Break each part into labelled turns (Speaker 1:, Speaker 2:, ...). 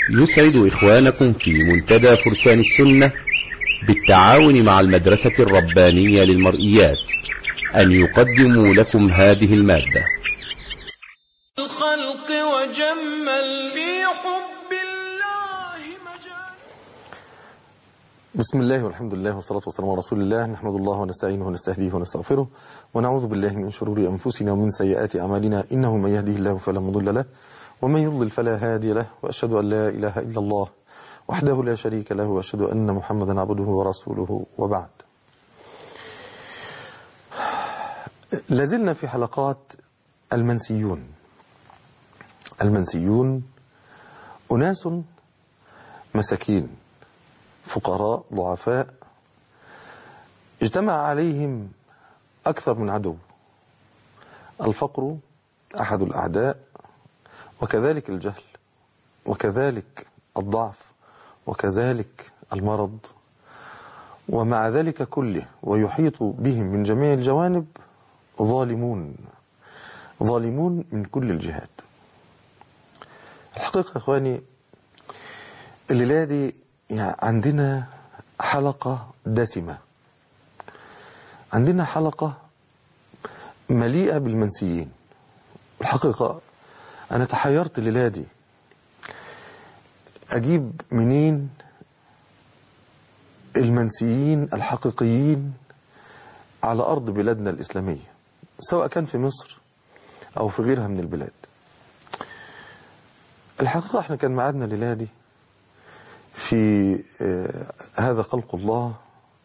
Speaker 1: يسعد إخوانكم في منتدى فرسان السنة بالتعاون مع المدرسة الربانية للمرئيات أن يقدموا لكم هذه المادة
Speaker 2: الخلق وجمل في حب الله مجال
Speaker 3: بسم الله والحمد لله والصلاة والسلام على رسول الله نحمد الله ونستعينه ونستهديه ونستغفره ونعوذ بالله من شرور أنفسنا ومن سيئات أعمالنا إنه من يهده الله فلا مضل له ومن يضلل فلا هادي له وأشهد أن لا إله إلا الله وحده لا شريك له وأشهد أن محمدا عبده ورسوله وبعد لازلنا في حلقات المنسيون المنسيون أناس مساكين فقراء ضعفاء اجتمع عليهم أكثر من عدو الفقر أحد الأعداء وكذلك الجهل وكذلك الضعف وكذلك المرض ومع ذلك كله ويحيط بهم من جميع الجوانب ظالمون ظالمون من كل الجهات الحقيقة يا إخواني الليلة دي يعني عندنا حلقة دسمة عندنا حلقة مليئة بالمنسيين الحقيقة أنا تحيرت الليلة دي أجيب منين المنسيين الحقيقيين على أرض بلادنا الإسلامية سواء كان في مصر أو في غيرها من البلاد الحقيقة احنا كان معادنا الليلة دي في آه هذا خلق الله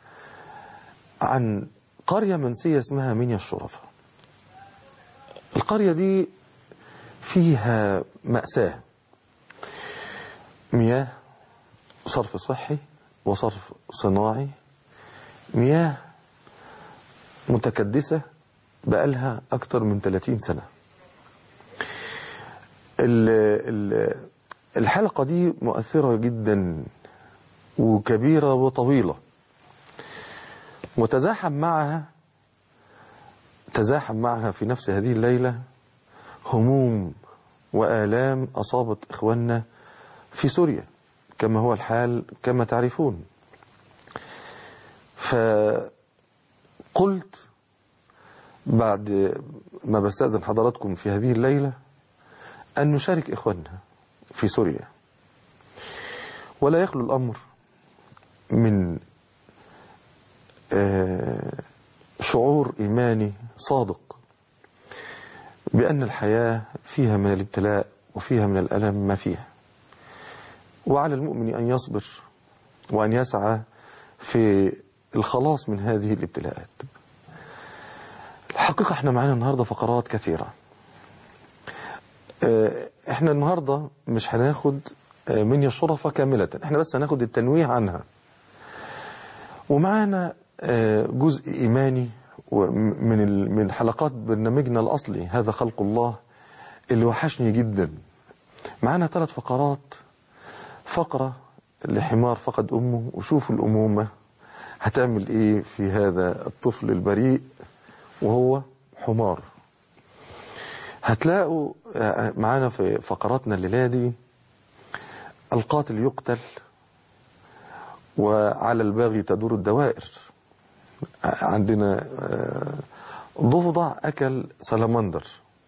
Speaker 3: عن قرية منسية اسمها منيا الشرفة القرية دي فيها مأساة مياه صرف صحي وصرف صناعي مياه متكدسة بقالها أكتر من 30 سنة ال ال الحلقة دي مؤثرة جدا وكبيرة وطويلة وتزاحم معها تزاحم معها في نفس هذه الليلة هموم وآلام أصابت إخواننا في سوريا كما هو الحال كما تعرفون فقلت بعد ما بستأذن حضراتكم في هذه الليلة أن نشارك إخواننا في سوريا ولا يخلو الأمر من شعور إيماني صادق بأن الحياة فيها من الابتلاء وفيها من الألم ما فيها وعلى المؤمن أن يصبر وأن يسعى في الخلاص من هذه الابتلاءات الحقيقة احنا معانا النهاردة فقرات كثيرة احنا النهاردة مش هناخد منيا الشرفة كاملة احنا بس هناخد التنويه عنها ومعانا جزء إيماني من من حلقات برنامجنا الأصلي هذا خلق الله اللي وحشني جدا معانا ثلاث فقرات فقرة لحمار فقد أمه وشوف الأمومة هتعمل إيه في هذا الطفل البريء وهو حمار هتلاقوا معانا في فقراتنا الليلة دي القاتل يقتل وعلى الباغي تدور الدوائر عندنا ضفدع أكل سلمندر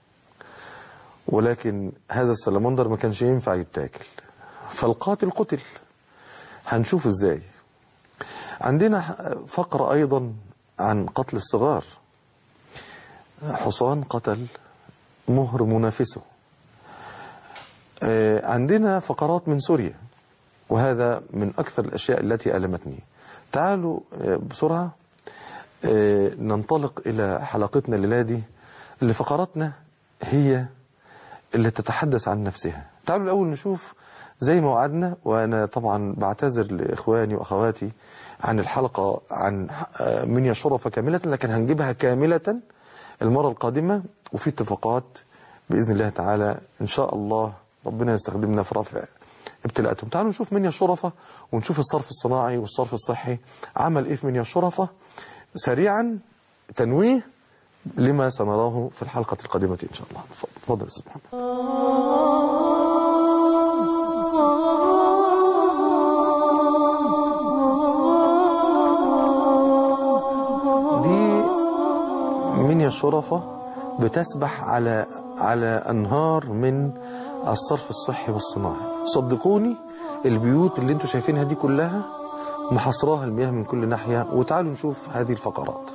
Speaker 3: ولكن هذا السلمندر ما كانش ينفع يتاكل فالقاتل قتل هنشوف ازاي عندنا فقرة أيضا عن قتل الصغار حصان قتل مهر منافسه عندنا فقرات من سوريا وهذا من أكثر الأشياء التي ألمتني تعالوا بسرعة ننطلق إلى حلقتنا الليلة دي اللي فقراتنا هي اللي تتحدث عن نفسها تعالوا الأول نشوف زي ما وعدنا وأنا طبعا بعتذر لإخواني وأخواتي عن الحلقة عن منيا الشرفة كاملة لكن هنجيبها كاملة المرة القادمة وفي اتفاقات بإذن الله تعالى إن شاء الله ربنا يستخدمنا في رفع ابتلاءاتهم تعالوا نشوف منيا الشرفة ونشوف الصرف الصناعي والصرف الصحي عمل إيه في منيا الشرفة سريعا تنويه لما سنراه في الحلقة القادمة إن شاء الله تفضل أستاذ محمد الشرفة بتسبح على على أنهار من الصرف الصحي والصناعي صدقوني البيوت اللي انتوا شايفينها دي كلها محصراها المياه من كل ناحية وتعالوا نشوف هذه الفقرات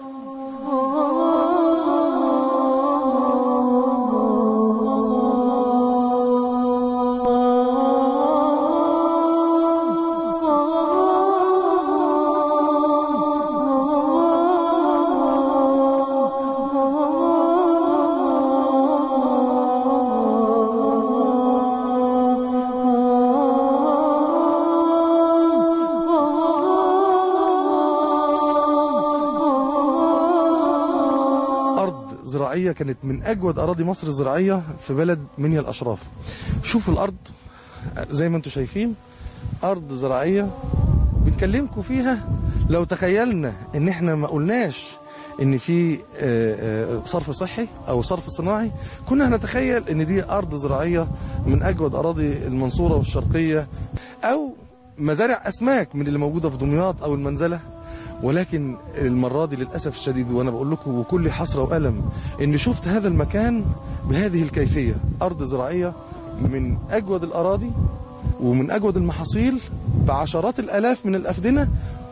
Speaker 4: أرض زراعية كانت من أجود أراضي مصر الزراعية في بلد منيا الأشراف شوف الأرض زي ما انتم شايفين أرض زراعية بنكلمكم فيها لو تخيلنا ان احنا ما قلناش ان في آه، آه، صرف صحي او صرف صناعي كنا هنتخيل ان دي ارض زراعيه من اجود اراضي المنصوره والشرقيه او مزارع اسماك من اللي موجوده في دمياط او المنزله ولكن المرة دي للأسف الشديد وأنا بقول لكم وكل حسرة وألم إني شفت هذا المكان بهذه الكيفية أرض زراعية من أجود الأراضي ومن أجود المحاصيل بعشرات الآلاف من الأفدنة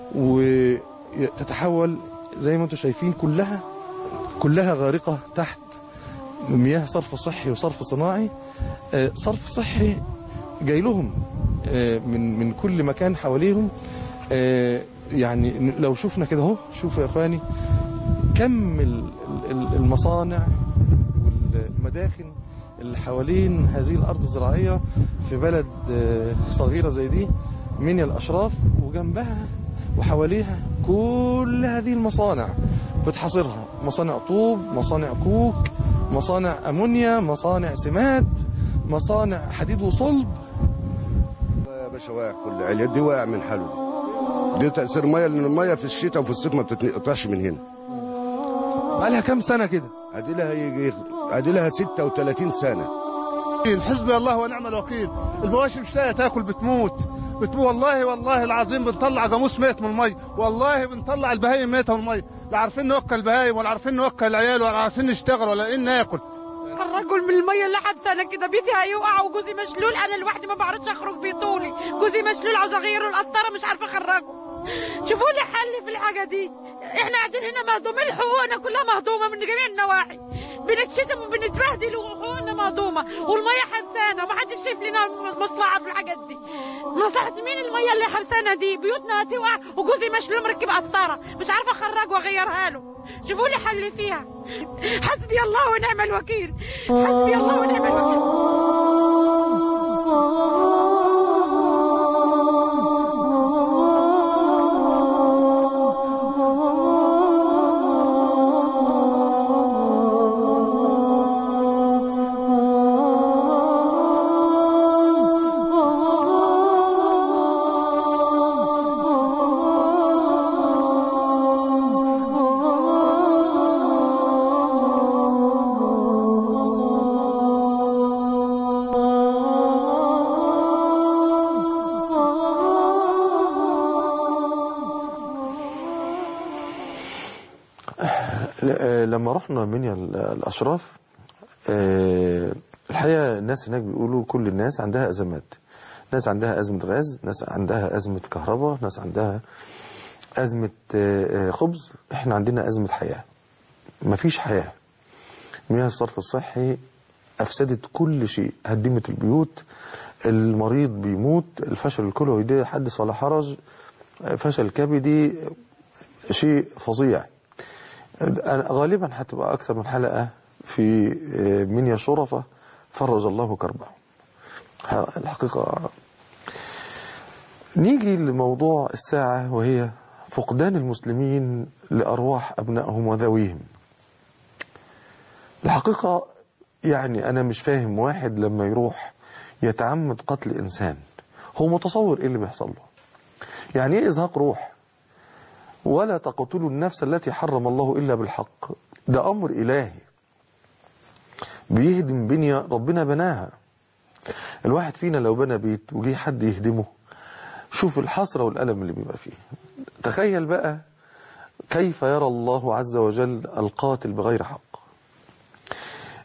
Speaker 4: وتتحول زي ما انتم شايفين كلها كلها غارقة تحت مياه صرف صحي وصرف صناعي آه، صرف صحي جاي لهم آه، من من كل مكان حواليهم آه، يعني لو شفنا كده اهو شوفوا يا اخواني كم ال- ال- المصانع والمداخن اللي حوالين هذه الارض الزراعيه في بلد آه، صغيره زي دي منيا الاشراف وجنبها وحواليها كل هذه المصانع بتحاصرها مصانع طوب مصانع كوك مصانع امونيا مصانع سماد مصانع حديد وصلب
Speaker 5: يا باشا واقع كل عليا دي واقع من حاله دي دي تأثير مية لأن المية في الشتاء وفي الصيف ما بتتقطعش من هنا
Speaker 4: بقالها كام سنه كده
Speaker 5: ادي لها يجي ادي لها 36 سنة
Speaker 6: حسبي الله ونعم الوكيل المواشي مش لاقيه تاكل بتموت بتموت والله والله العظيم بنطلع جاموس ميت من المي والله بنطلع البهايم ميته من المي لا عارفين نوكل البهايم ولا عارفين نوكل العيال ولا عارفين نشتغل ولا ايه ناكل
Speaker 7: الرجل من الميه اللي حبسانه كده بيتي هيقع وجوزي مشلول انا لوحدي ما بعرفش اخرج بطولي جوزي مشلول عاوز اغيره القسطره مش عارفه اخرجه شوفوا لي حل في الحاجه دي احنا قاعدين هنا مهضومين حقوقنا كلها مهضومه من جميع النواحي بنتشتم وبنتبهدل وحقوقنا مهضومه والميه حبسانه ومحدش شايف لنا مصلحه في الحاجات دي مصلحه مين الميه اللي حبسانه دي بيوتنا هتقع وجوزي مشلول مركب قسطره مش عارفه اخرجه واغيرها له شوفوا لي حل فيها حسبي الله ونعم الوكيل حسبي الله ونعم الوكيل
Speaker 3: ل- لما رحنا منيا ال- الأشراف آه، الحقيقة الناس هناك بيقولوا كل الناس عندها أزمات ناس عندها أزمة غاز ناس عندها أزمة كهرباء ناس عندها أزمة آه، آه، خبز احنا عندنا أزمة حياة مفيش حياة مياه الصرف الصحي أفسدت كل شيء هدمت البيوت المريض بيموت الفشل الكلوي ده حدث ولا حرج فشل كبدي شيء فظيع أنا غالبا هتبقى أكثر من حلقة في منيا شرفة فرج الله كربه الحقيقة نيجي لموضوع الساعة وهي فقدان المسلمين لأرواح أبنائهم وذويهم الحقيقة يعني أنا مش فاهم واحد لما يروح يتعمد قتل إنسان هو متصور إيه اللي بيحصل له يعني إيه إزهاق روح ولا تقتلوا النفس التي حرم الله إلا بالحق ده أمر إلهي بيهدم بنية ربنا بناها الواحد فينا لو بنى بيت وجي حد يهدمه شوف الحسرة والألم اللي بيبقى فيه تخيل بقى كيف يرى الله عز وجل القاتل بغير حق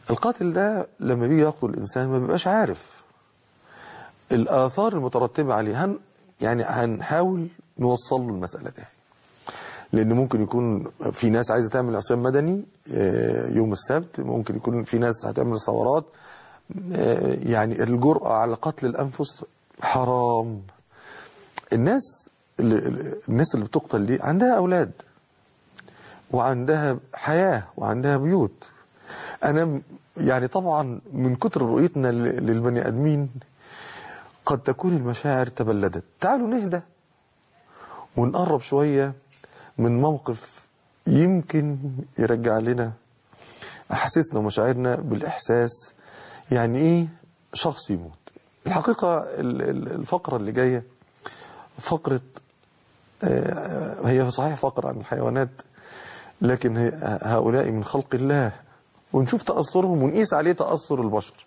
Speaker 3: القاتل ده لما بيجي يقتل الإنسان ما بيبقاش عارف الآثار المترتبة عليه هن يعني هنحاول نوصل له المسألة دي لأن ممكن يكون في ناس عايزة تعمل عصيان مدني آه، يوم السبت ممكن يكون في ناس هتعمل ثورات آه، يعني الجرأة على قتل الأنفس حرام الناس اللي الناس اللي بتقتل دي عندها أولاد وعندها حياة وعندها بيوت أنا م- يعني طبعا من كتر رؤيتنا ل- للبني آدمين قد تكون المشاعر تبلدت تعالوا نهدى ونقرب شوية من موقف يمكن يرجع لنا أحاسيسنا ومشاعرنا بالإحساس يعني إيه شخص يموت الحقيقة ال- ال- الفقرة اللي جاية فقرة آه، هي صحيح فقرة عن الحيوانات لكن هي- هؤلاء من خلق الله ونشوف تأثرهم ونقيس عليه تأثر البشر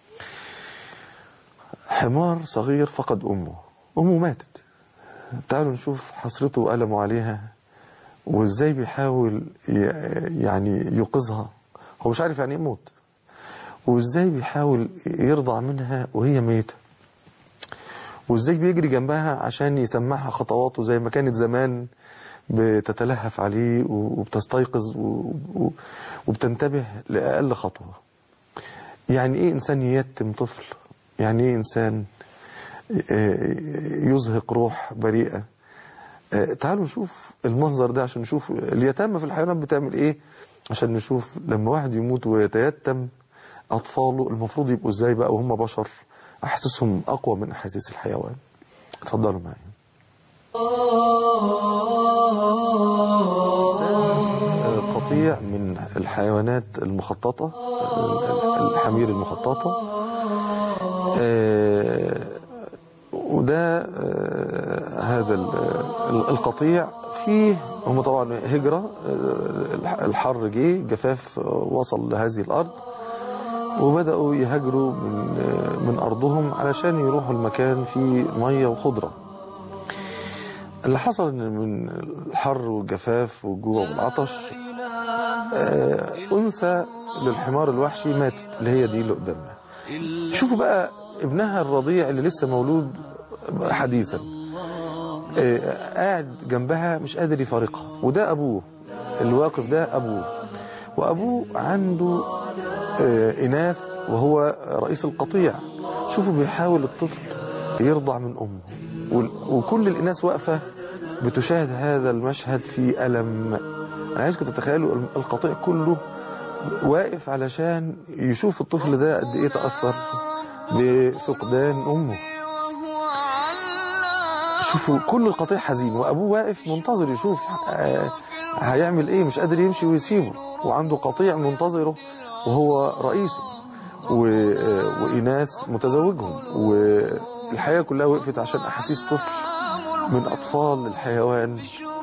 Speaker 3: حمار صغير فقد أمه أمه ماتت تعالوا نشوف حسرته وألمه عليها وإزاي بيحاول ي- يعني يوقظها هو مش عارف يعني إيه موت وإزاي بيحاول يرضع منها وهي ميتة وإزاي بيجري جنبها عشان يسمعها خطواته زي ما كانت زمان بتتلهف عليه وبتستيقظ و- و- وبتنتبه لأقل خطوة يعني إيه إنسان يتم طفل يعني إيه إنسان آه، يزهق روح بريئة آه، تعالوا نشوف المنظر ده عشان نشوف اليتامى في الحيوانات بتعمل ايه عشان نشوف لما واحد يموت ويتيتم اطفاله المفروض يبقوا ازاي بقى وهم بشر احاسيسهم اقوى من احاسيس الحيوان اتفضلوا معايا آه، قطيع من الحيوانات المخططة آه، الحمير المخططة آه، وده آه، هذا ال- ال- القطيع فيه هم طبعا هجرة آه، الحر جه جفاف آه، وصل لهذه الأرض وبدأوا يهاجروا من آه، من أرضهم علشان يروحوا المكان فيه مية وخضرة اللي حصل إن من الحر والجفاف والجوع والعطش آه، أنثى للحمار الوحشي ماتت اللي هي دي اللي قدامنا شوفوا بقى ابنها الرضيع اللي لسه مولود حديثا آه، قاعد جنبها مش قادر يفارقها وده أبوه الواقف ده أبوه وأبوه عنده آه، إناث وهو رئيس القطيع شوفوا بيحاول الطفل يرضع من أمه وال- وكل الإناث واقفة بتشاهد هذا المشهد في ألم أنا عايزكم تتخيلوا القطيع كله واقف علشان يشوف الطفل ده قد إيه تأثر بفقدان أمه شوفوا كل القطيع حزين وابوه واقف منتظر يشوف آه، هيعمل ايه مش قادر يمشي ويسيبه وعنده قطيع منتظره وهو رئيسه و- آه، وإناث متزوجهم والحياة كلها وقفت عشان أحاسيس طفل من أطفال الحيوان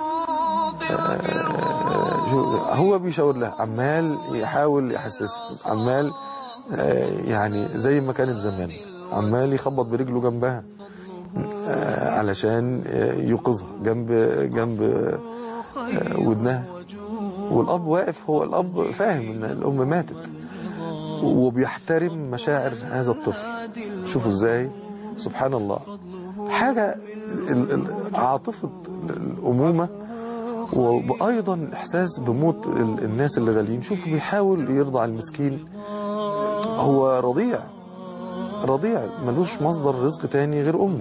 Speaker 3: آه، شو- هو بيشاور لها عمال يحاول يحسسها عمال آه، يعني زي ما كانت زمان عمال يخبط برجله جنبها آه، علشان آه، يوقظها جنب جنب آه، ودنها والاب واقف هو الاب فاهم ان الام ماتت وبيحترم مشاعر هذا الطفل شوفوا ازاي سبحان الله حاجه ال- ال- عاطفه الامومه وايضا الاحساس بموت ال- الناس اللي غاليين شوفوا بيحاول يرضع المسكين هو رضيع رضيع ملوش مصدر رزق تاني غير امه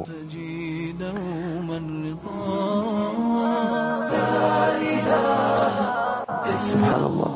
Speaker 3: سبحان الله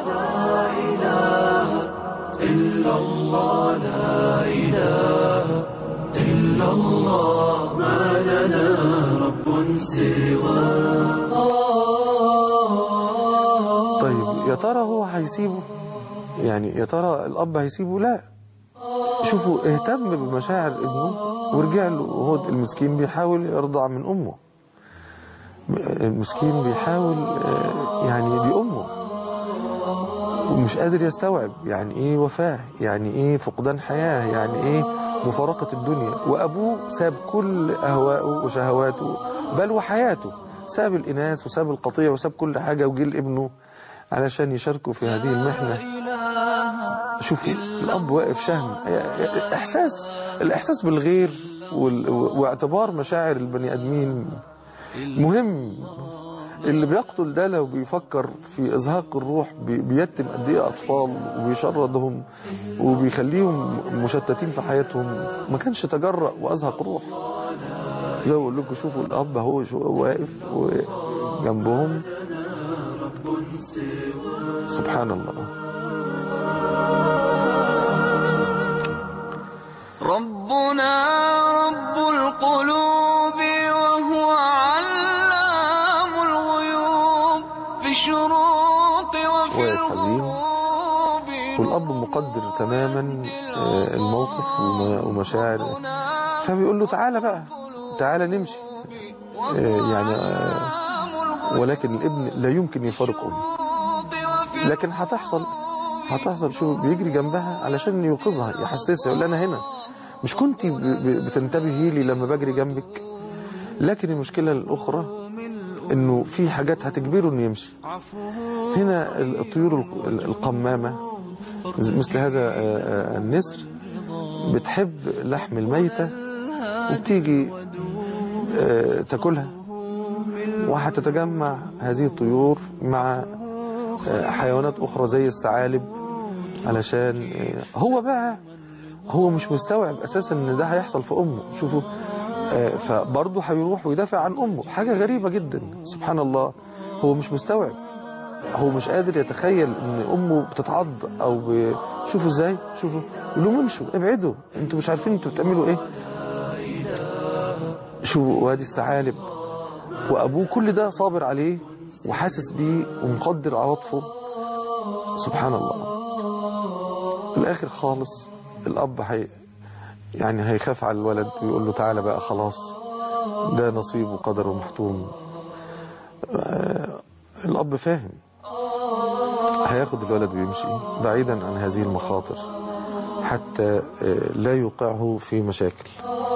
Speaker 3: طيب يا ترى هو هيسيبه يعني يا ترى الاب هيسيبه لا شوفوا اهتم بمشاعر ابنه ورجع له وهو المسكين بيحاول يرضع من امه المسكين بيحاول آه، يعني دي امه ومش قادر يستوعب يعني ايه وفاة يعني ايه فقدان حياة يعني ايه مفارقة الدنيا وابوه ساب كل اهواءه وشهواته بل وحياته ساب الاناث وساب القطيع وساب كل حاجة وجه لابنه علشان يشاركوا في هذه المحنة شوفوا الاب واقف شهم احساس الاحساس بالغير وال- واعتبار مشاعر البني ادمين مهم اللي بيقتل ده لو بيفكر في ازهاق الروح بي- بيتم قد ايه اطفال وبيشردهم وبيخليهم مشتتين في حياتهم ما كانش تجرأ وازهق الروح زي ما بقول لكم شوفوا الاب اهو شو- واقف جنبهم سبحان الله
Speaker 2: ربنا رب القلوب وهو علام الغيوب في الشروق وفي
Speaker 3: واقف حزين.
Speaker 2: الغروب
Speaker 3: والاب مقدر تماما آه، الموقف وما- ومشاعر فبيقول له تعالى بقى تعالى نمشي آه، يعني آه، ولكن الابن لا يمكن يفارق امه لكن هتحصل هتحصل شو بيجري جنبها علشان يوقظها يحسسها يقول لها انا هنا مش كنت ب- ب- بتنتبهي لي لما بجري جنبك لكن المشكله الاخرى انه في حاجات هتجبره انه يمشي هنا الطيور ال- القمامه مثل هذا آه، آه، النسر بتحب لحم الميته وبتيجي آه، تاكلها وهتتجمع هذه الطيور مع آه، حيوانات أخرى زي الثعالب علشان آه، هو بقى هو مش مستوعب أساسا إن ده هيحصل في أمه شوفوا آه، فبرضه هيروح ويدافع عن أمه حاجة غريبة جدا سبحان الله هو مش مستوعب هو مش قادر يتخيل ان امه بتتعض او ب... شوفوا ازاي شوفوا يقول لهم امشوا ابعدوا انتوا مش عارفين انتوا بتعملوا ايه شوفوا وادي الثعالب وابوه كل ده صابر عليه وحاسس بيه ومقدر عواطفه سبحان الله في الاخر خالص الاب هي يعني هيخاف على الولد ويقول له تعالى بقى خلاص ده نصيب وقدر ومحتوم آه، الاب فاهم هياخد الولد ويمشي بعيدا عن هذه المخاطر حتى آه، لا يوقعه في مشاكل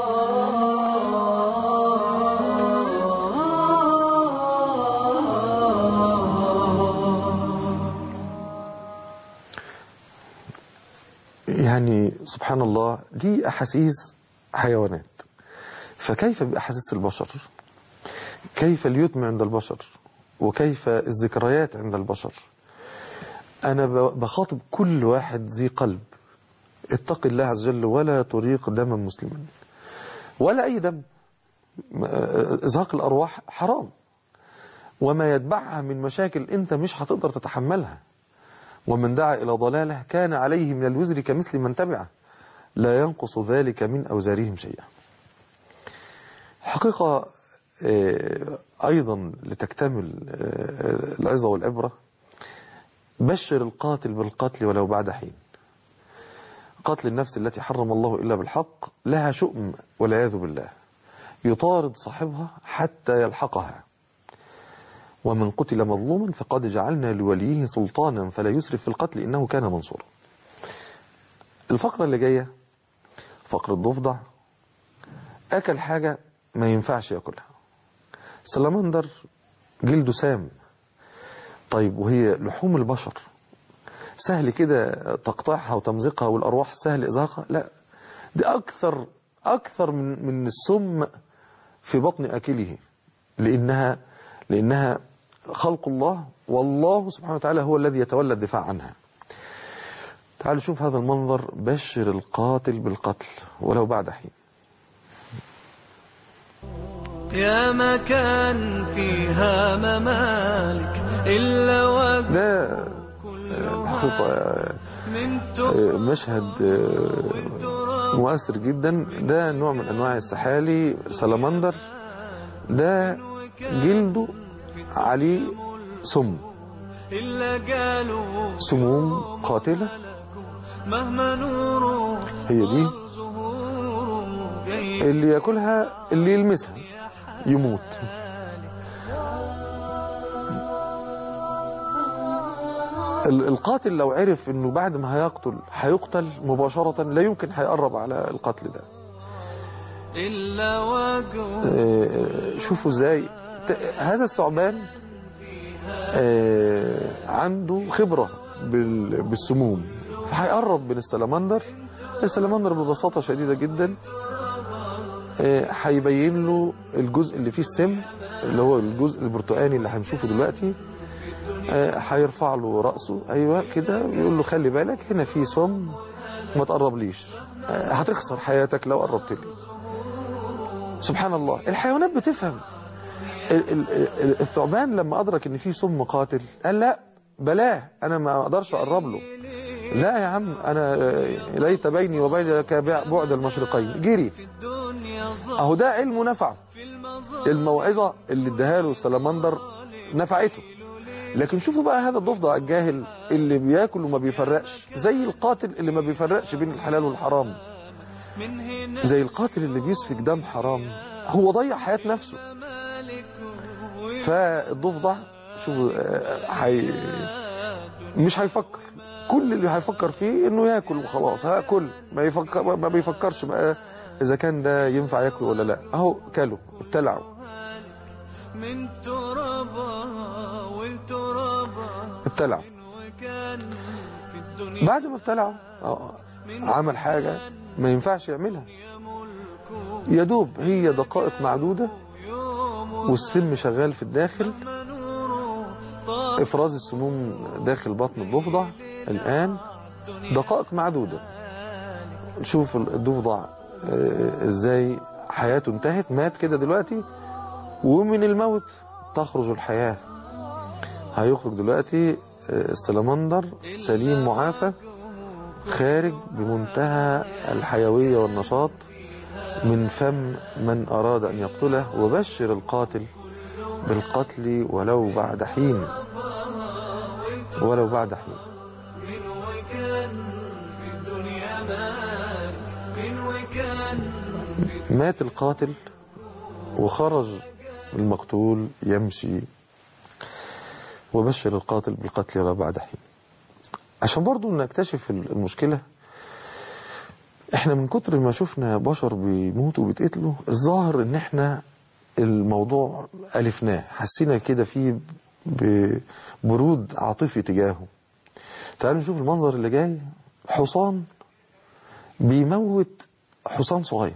Speaker 3: يعني سبحان الله دي أحاسيس حيوانات فكيف بأحاسيس البشر كيف اليتم عند البشر وكيف الذكريات عند البشر أنا ب- بخاطب كل واحد ذي قلب اتق الله عز وجل ولا تريق دما مسلما ولا أي دم م- إزهاق الأرواح حرام وما يتبعها من مشاكل أنت مش هتقدر تتحملها ومن دعا إلى ضلاله كان عليه من الوزر كمثل من تبعه لا ينقص ذلك من أوزارهم شيئا الحقيقة آه، أيضا لتكتمل آه، العظة والعبرة بشر القاتل بالقتل ولو بعد حين قتل النفس التي حرم الله إلا بالحق لها شؤم والعياذ بالله يطارد صاحبها حتى يلحقها ومن قتل مظلوما فقد جعلنا لوليه سلطانا فلا يسرف في القتل إنه كان منصورا الفقرة اللي جاية فقرة ضفدع أكل حاجة ما ينفعش يأكلها سلمندر جلده سام طيب وهي لحوم البشر سهل كده تقطيعها وتمزيقها والأرواح سهل إزهاقها لا دي أكثر أكثر من من السم في بطن أكله لأنها لأنها خلق الله والله سبحانه وتعالى هو الذي يتولى الدفاع عنها تعالوا شوف هذا المنظر بشر القاتل بالقتل ولو بعد حين
Speaker 2: يا ما كان فيها ممالك إلا وقت
Speaker 3: ده آه، حقيقة آه،
Speaker 2: من
Speaker 3: آه، مشهد آه، مؤثر جدا ده نوع من أنواع السحالي سلمندر ده جلده عليه سم
Speaker 2: إلا قالوا
Speaker 3: سموم قاتلة
Speaker 2: مهما نوره
Speaker 3: هي دي
Speaker 2: ظهوره جاي
Speaker 3: اللي ياكلها اللي يلمسها يموت ال- القاتل لو عرف انه بعد ما هيقتل هيقتل مباشرة لا يمكن هيقرب على القتل ده
Speaker 2: إلا وقوا
Speaker 3: آه، شوفوا ازاي ت- هذا الثعبان آه، عنده خبرة بال- بالسموم هيقرب من السلمندر السلمندر ببساطة شديدة جدا آه، هيبين له الجزء اللي فيه السم اللي هو الجزء البرتقاني اللي هنشوفه دلوقتي آه، هيرفع له رأسه أيوة كده بيقول له خلي بالك هنا في سم ما تقربليش آه، هتخسر حياتك لو قربت لي سبحان الله الحيوانات بتفهم ال- ال- ال- الثعبان لما أدرك إن في سم قاتل قال لا بلاه أنا ما أقدرش أقرب له لا يا عم أنا آه، ليت بيني وبينك بع- بعد المشرقين جري أهو ده علم نفعه الموعظة اللي اداها له السلمندر نفعته لكن شوفوا بقى هذا الضفدع الجاهل اللي بياكل وما بيفرقش زي القاتل اللي ما بيفرقش بين الحلال والحرام زي القاتل اللي بيسفك دم حرام هو ضيع حياة نفسه فالضفدع شوفوا آه، حي... مش هيفكر كل اللي هيفكر فيه انه ياكل وخلاص هاكل ما يفكر ما بيفكرش بقى اذا كان ده ينفع ياكل ولا لا اهو كلوا ابتلعوا
Speaker 2: من ترابها والترابها
Speaker 3: ابتلعوا
Speaker 2: وكان في الدنيا
Speaker 3: بعد ما ابتلعوا آه، عمل حاجة ما ينفعش يعملها يا دوب هي دقائق معدودة والسم شغال في الداخل افراز السموم داخل بطن الضفدع الان دقائق معدودة شوف الضفدع آه، ازاي حياته انتهت مات كده دلوقتي ومن الموت تخرج الحياة هيخرج دلوقتي آه، السلمندر سليم معافى خارج بمنتهى الحيوية والنشاط من فم من أراد أن يقتله وبشر القاتل بالقتل ولو بعد حين ولو بعد حين مات القاتل وخرج المقتول يمشي وبشر القاتل بالقتل ولو بعد حين عشان برضو نكتشف المشكلة احنا من كتر ما شفنا بشر بيموتوا وبيتقتلوا الظاهر ان احنا الموضوع ألفناه حسينا كده فيه ببرود عاطفي تجاهه تعالوا نشوف المنظر اللي جاي حصان بيموت حصان صغير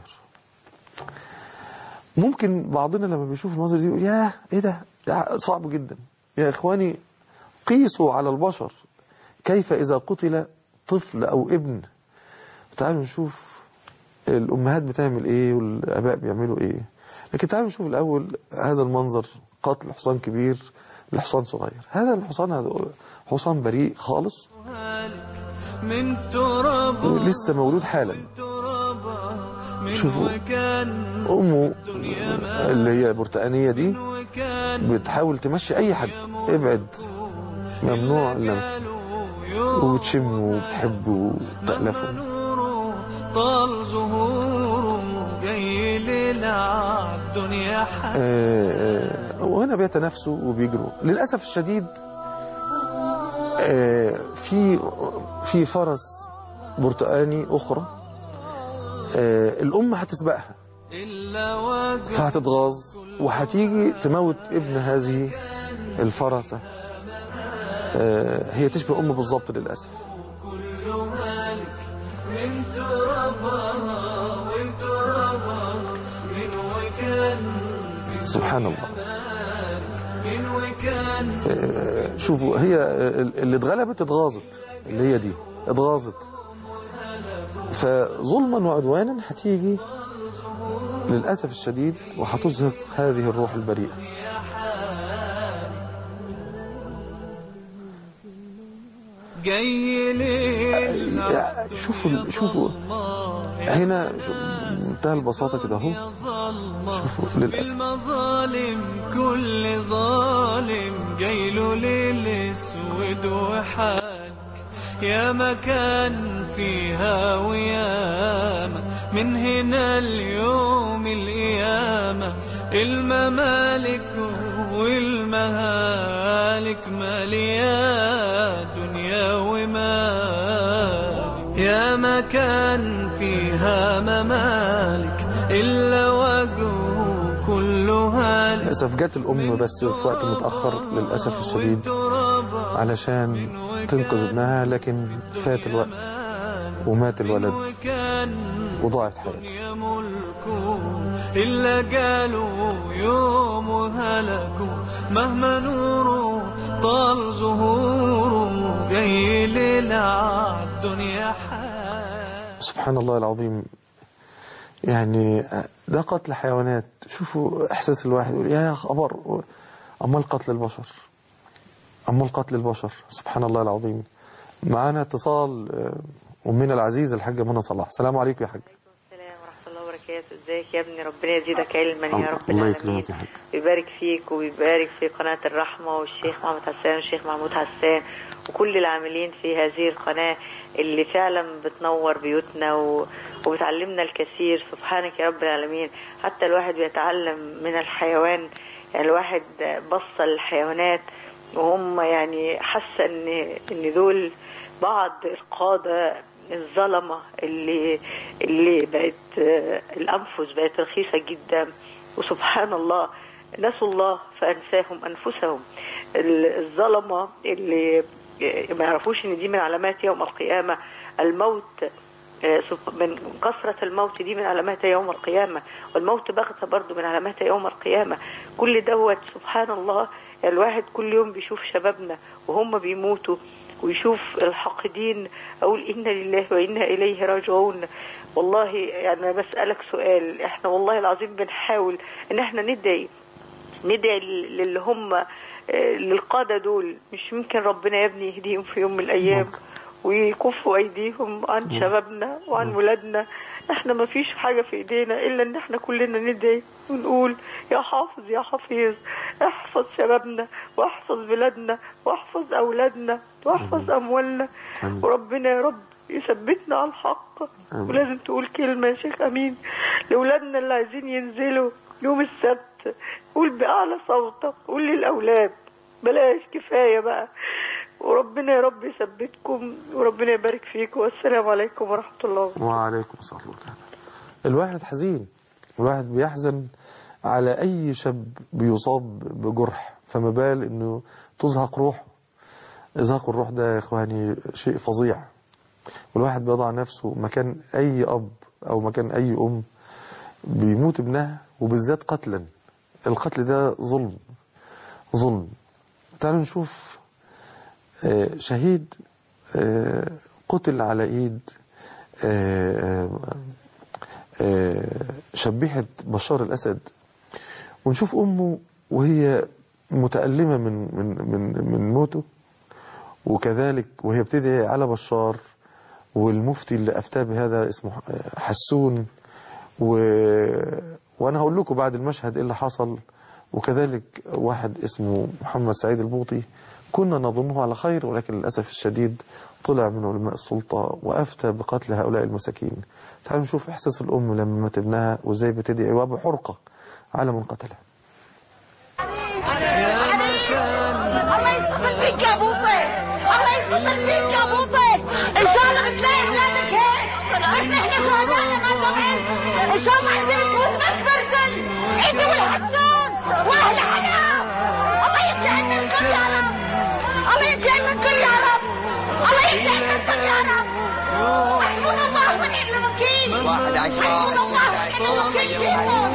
Speaker 3: ممكن بعضنا لما بيشوف المنظر دي يقول ياه ايه ده ده صعب جدا يا اخواني قيسوا على البشر كيف اذا قتل طفل او ابن تعالوا نشوف الامهات بتعمل ايه والاباء بيعملوا ايه لكن تعالوا نشوف الاول هذا المنظر قتل حصان كبير لحصان صغير هذا الحصان هذا حصان بريء خالص
Speaker 2: من ترابها
Speaker 3: لسه مولود حالا
Speaker 2: ترابها من
Speaker 3: شوفوا.
Speaker 2: وكان
Speaker 3: امه اللي هي برتقانيه دي
Speaker 2: وكان
Speaker 3: بتحاول تمشي اي حد ابعد ممنوع اللمس وبتشمه وبتحبه وبتألفه
Speaker 2: نوره طال زهوره جاي للعب دنيا حد
Speaker 3: آه، آه، وهنا بيتنافسوا وبيجروا للأسف الشديد آه، في في فرس برتقاني أخرى آه، الأم هتسبقها
Speaker 2: إلا وجه
Speaker 3: فهتتغاظ وهتيجي تموت ابن هذه الفرسة آه، هي تشبه أمه بالظبط للأسف
Speaker 2: من ترابها والترابها من وكان
Speaker 3: سبحان الله
Speaker 2: من وكان
Speaker 3: شوفوا هي اللي اتغلبت اتغاظت اللي هي دي اتغاظت فظلما وعدوانا هتيجي للأسف الشديد وهتزهق هذه الروح البريئة
Speaker 2: جاي للعب
Speaker 3: شوفوا شوفوا هنا شو- بمنتهى البساطة كده اهو شوفوا للأسف
Speaker 2: المظالم كل ظالم جايله ليل اسود وحاك يا مكان فيها وياما من هنا اليوم القيامة الممالك والمهالك مالية دنيا ومال يا مكان فيها ممالك إلا وجهه كله هالك
Speaker 3: للأسف جت الأم بس في وقت متأخر للأسف الشديد علشان تنقذ ابنها لكن فات الوقت ومات الولد وضاعت حياته
Speaker 2: الدنيا ملكه إلا قالوا يوم هلكوا مهما نوره طال ظهوره جاي لنا الدنيا حال
Speaker 3: سبحان الله العظيم يعني ده قتل حيوانات شوفوا احساس الواحد يقول يا خبر امال قتل البشر امال قتل البشر سبحان الله العظيم معانا اتصال آه، امنا العزيزه الحاجه منى صلاح السلام عليكم يا حاج
Speaker 8: السلام ورحمة الله وبركاته ازيك يا ابني ربنا يزيدك علما يا رب
Speaker 3: الله
Speaker 8: العالمين
Speaker 3: يكرمك يا حاج
Speaker 8: ويبارك فيك ويبارك في قناة الرحمة والشيخ محمد حسان والشيخ محمود حسان وكل العاملين في هذه القناة اللي فعلا بتنور بيوتنا و... وبتعلمنا الكثير سبحانك يا رب العالمين حتى الواحد بيتعلم من الحيوان يعني الواحد بص للحيوانات وهم يعني حاسة ان ان دول بعض القادة الظلمة اللي اللي بقت آه، الأنفس بقت رخيصة جدا وسبحان الله نسوا الله فأنساهم أنفسهم ال- الظلمة اللي آه، ما يعرفوش إن دي من علامات يوم القيامة الموت آه، سب- من كثرة الموت دي من علامات يوم القيامة والموت بغتة برضو من علامات يوم القيامة كل دوت سبحان الله الواحد كل يوم بيشوف شبابنا وهم بيموتوا ويشوف الحاقدين أقول إنا لله وإنا إليه راجعون والله يعني أنا بسألك سؤال إحنا والله العظيم بنحاول إن إحنا ندعي ندعي لل- للي هم آه، للقادة دول مش ممكن ربنا يا ابني يهديهم في يوم من الأيام ويكفوا أيديهم عن شبابنا وعن ولادنا احنا ما فيش حاجة في ايدينا الا ان احنا كلنا ندعي ونقول يا حافظ يا حفيظ احفظ شبابنا واحفظ بلادنا واحفظ اولادنا واحفظ اموالنا
Speaker 3: آمين.
Speaker 8: وربنا يا رب يثبتنا على الحق
Speaker 3: آمين.
Speaker 8: ولازم تقول كلمة يا شيخ امين لاولادنا اللي عايزين ينزلوا يوم السبت قول بأعلى صوتك قول للأولاد بلاش كفاية بقى وربنا يا رب يثبتكم وربنا يبارك فيكم والسلام عليكم ورحمة الله وبركاته
Speaker 3: وعليكم السلام ورحمة الله الواحد حزين الواحد بيحزن على أي شاب بيصاب بجرح فما بال إنه تزهق روحه إزهاق الروح ده يا إخواني شيء فظيع والواحد بيضع نفسه مكان أي أب أو مكان أي أم بيموت ابنها وبالذات قتلا القتل ده ظلم ظلم تعالوا نشوف آه، شهيد آه، قتل على ايد آه، آه، شبيحة بشار الأسد ونشوف أمه وهي متألمة من من من من موته وكذلك وهي بتدعي على بشار والمفتي اللي أفتى بهذا اسمه حسون و... وأنا هقول لكم بعد المشهد إيه اللي حصل وكذلك واحد اسمه محمد سعيد البوطي كنا نظنه على خير ولكن للأسف الشديد طلع من علماء السلطة وأفتى بقتل هؤلاء المساكين تعالوا نشوف إحساس الأم لما مات ابنها وإزاي بتدعي وبحرقة على من قتله
Speaker 9: الله يصبر فيك يا بوطي الله يصبر فيك يا بوطي ان شاء الله بتلاقي اولادك هيك بس احنا شهداء ما جمعين ان شاء الله انت بتموت ما تبرزل انت والحسون واهل عنها الله ينتهي عنا الكل يا رب الله ينتهي عنا الكل يا رب الله ينتهي عنا الكل يا رب حسبنا الله ونعم الوكيل
Speaker 10: واحد عشرة
Speaker 9: حسبنا الله ونعم الوكيل فيكم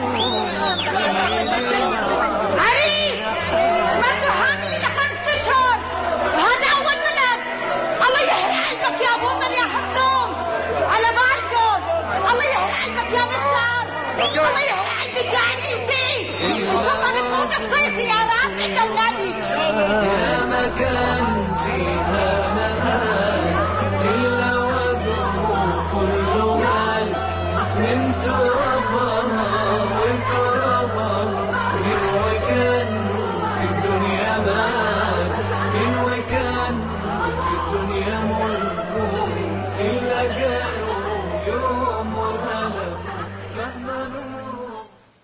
Speaker 9: عريس مرته حامل لخمس اشهر وهذا اول ولد الله يحرق قلبك يا بطل يا حسون على بالكم الله يحرق قلبك يا بشار الله يحرق قلبك يا عنيسي ان شاء الله بتموت بصيصي يا رب انت اولادي
Speaker 2: يا مكان فيها نهاية إلا وجهه كله مالك من ترابها وترابها إن وكان في الدنيا مال إن وكان في الدنيا ملك إلا قالوا يوم وهلك مهما نور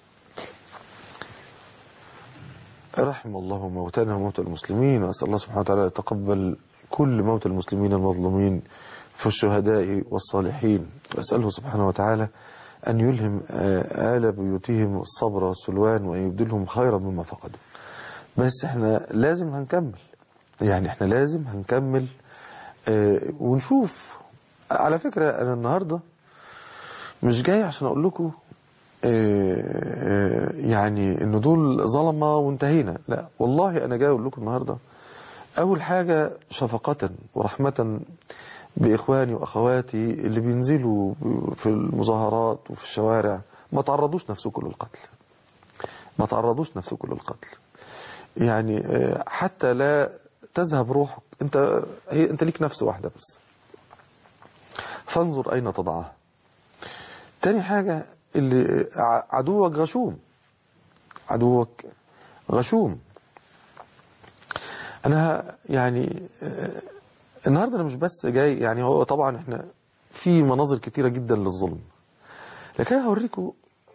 Speaker 3: رحم الله موتانا وموتى المسلمين وأسأل الله سبحانه وتعالى يتقبل كل موتى المسلمين المظلومين في الشهداء والصالحين وأسأله سبحانه وتعالى أن يلهم آه، آل بيوتهم الصبر والسلوان وأن يبدلهم خيرا مما فقدوا بس احنا لازم هنكمل يعني احنا لازم هنكمل آه، ونشوف على فكرة أنا النهاردة مش جاي عشان أقول لكم آه، آه، يعني إن دول ظلمة وانتهينا لا والله أنا جاي أقول لكم النهاردة أول حاجة شفقة ورحمة بإخواني وأخواتي اللي بينزلوا في المظاهرات وفي الشوارع ما تعرضوش نفسكم للقتل ما تعرضوش نفسكم للقتل يعني آه، حتى لا تذهب روحك انت هي انت ليك نفس واحده بس فانظر اين تضعها تاني حاجه اللي ع- عدوك غشوم عدوك غشوم انا ه- يعني آه، النهارده انا مش بس جاي يعني هو طبعا احنا في مناظر كتيره جدا للظلم لكن أنا هوريكم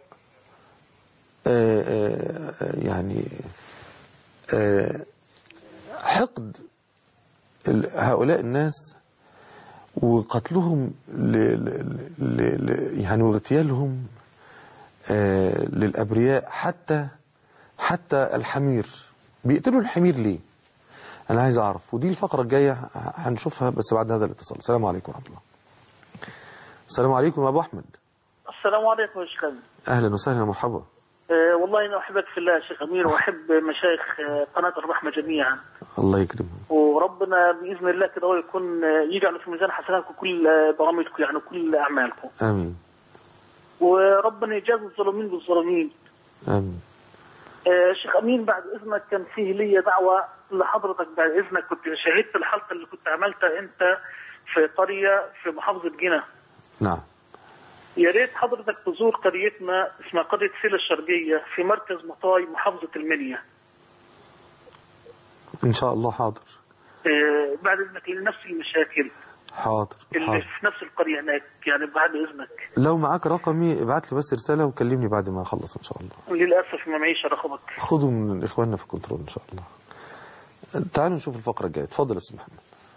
Speaker 3: آه، آه، آه، يعني آه، حقد ال- هؤلاء الناس وقتلهم ل... ل... ل... ل... يعني واغتيالهم آه، للأبرياء حتى حتى الحمير بيقتلوا الحمير ليه أنا عايز أعرف ودي الفقرة الجاية ه- هنشوفها بس بعد هذا الاتصال السلام عليكم ورحمة الله السلام عليكم يا أبو أحمد
Speaker 10: السلام عليكم يا شيخ أمين.
Speaker 3: أهلا وسهلا مرحبا
Speaker 10: أه والله انا احبك في الله يا شيخ امير واحب مشايخ آه، قناه الرحمه جميعا
Speaker 3: الله يكرمك
Speaker 10: وربنا باذن الله كده هو يكون آه، يجعل في ميزان حسناتكم كل آه، برامجكم يعني كل اعمالكم
Speaker 3: آمين
Speaker 10: وربنا يجازي الظالمين بالظالمين
Speaker 3: آمين
Speaker 10: آه، شيخ امين بعد اذنك كان فيه لي دعوه لحضرتك بعد اذنك كنت شهدت الحلقه اللي كنت عملتها انت في قريه في محافظه جنة
Speaker 3: نعم
Speaker 10: يا ريت حضرتك تزور قريتنا اسمها قريه سيلا الشرقيه في مركز مطاي محافظه المنيا
Speaker 3: إن شاء الله حاضر
Speaker 10: آه، بعد اذنك لنفس المشاكل
Speaker 3: حاضر
Speaker 10: اللي
Speaker 3: حاضر
Speaker 10: في نفس القريه هناك يعني بعد اذنك
Speaker 3: لو معاك رقمي ابعت لي بس رسالة وكلمني بعد ما أخلص إن شاء الله
Speaker 10: للاسف ما معيش رقمك
Speaker 3: خدوا من إخواننا في الكنترول إن شاء الله تعالوا نشوف الفقرة الجاية اتفضل يا أستاذ محمد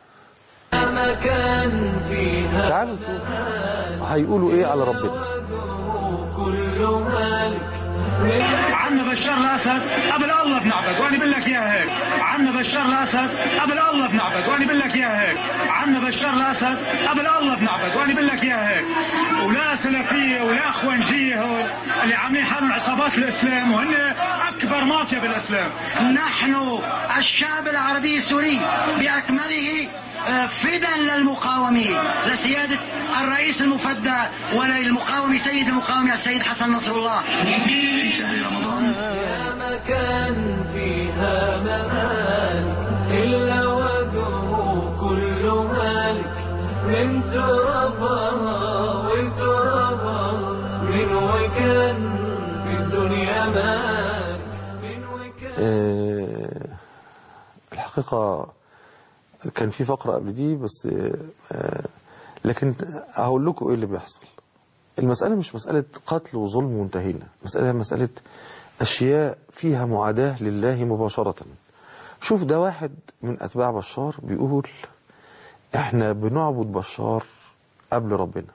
Speaker 2: مكان فيها
Speaker 3: تعالوا نشوف هيقولوا إيه على ربنا
Speaker 2: كل هالك
Speaker 11: عنا بشار الاسد قبل الله بنعبد وانا بقول لك اياها هيك عنا بشار الاسد قبل الله بنعبد وانا بقول لك اياها هيك عنا بشار الاسد قبل الله بنعبد وانا بقول لك اياها هيك ولا سلفيه ولا اخوانجيه هول اللي عاملين حالهم عصابات الاسلام وهن اكبر مافيا بالاسلام
Speaker 12: نحن الشعب العربي السوري بأكمله آه، فدا للمقاومين لسيادة الرئيس المفدى وللمقاوم سيد المقاوم السيد حسن نصر الله في شهر رمضان
Speaker 2: يا مكان فيها ممالك إلا وجهه كل هالك من ترابها وترابها من وكان في الدنيا مالك من وكان
Speaker 3: آه، الحقيقة كان في فقرة قبل دي بس آه، لكن هقول لكم ايه اللي بيحصل المسألة مش مسألة قتل وظلم وانتهينا مسألة مسألة أشياء فيها معاداة لله مباشرة شوف ده واحد من أتباع بشار بيقول احنا بنعبد بشار قبل ربنا